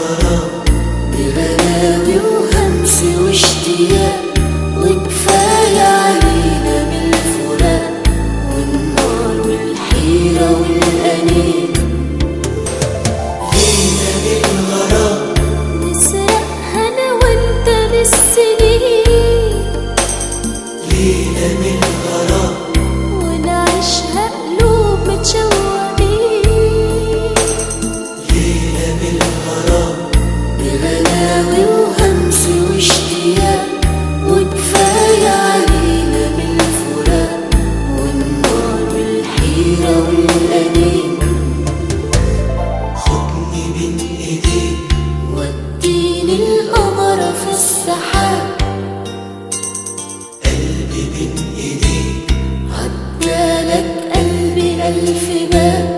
الغرام بغلاوي وهمس واشتياق وكفاية علينا من الفراق والنار والحيرة والأنين لينا بالغرام نسرقها أنا وأنت بالسنين لينا بالغرام ونعيشها قلوب متشوقين لينا بالغرام بغلاوي وهمس واشتياق وكفاية علينا من الفراق والنار والحيرة والأنين خدني بين ايديك وديني القمر في السحاب قلبي بين ايديك عدالك قلبي ألف باب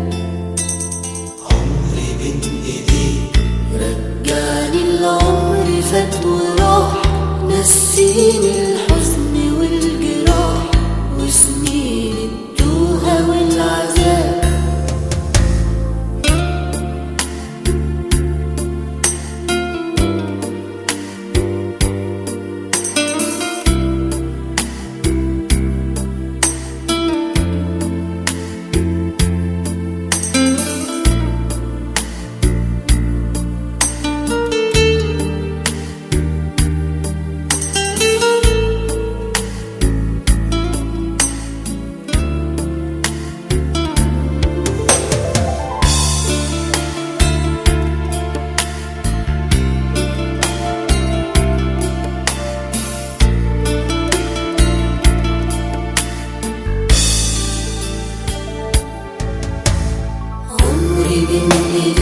عمري بين ايديك رجعني العمر فات وراح نسيني الحزن والجراح وسنين التوهة والعذاب عمري بين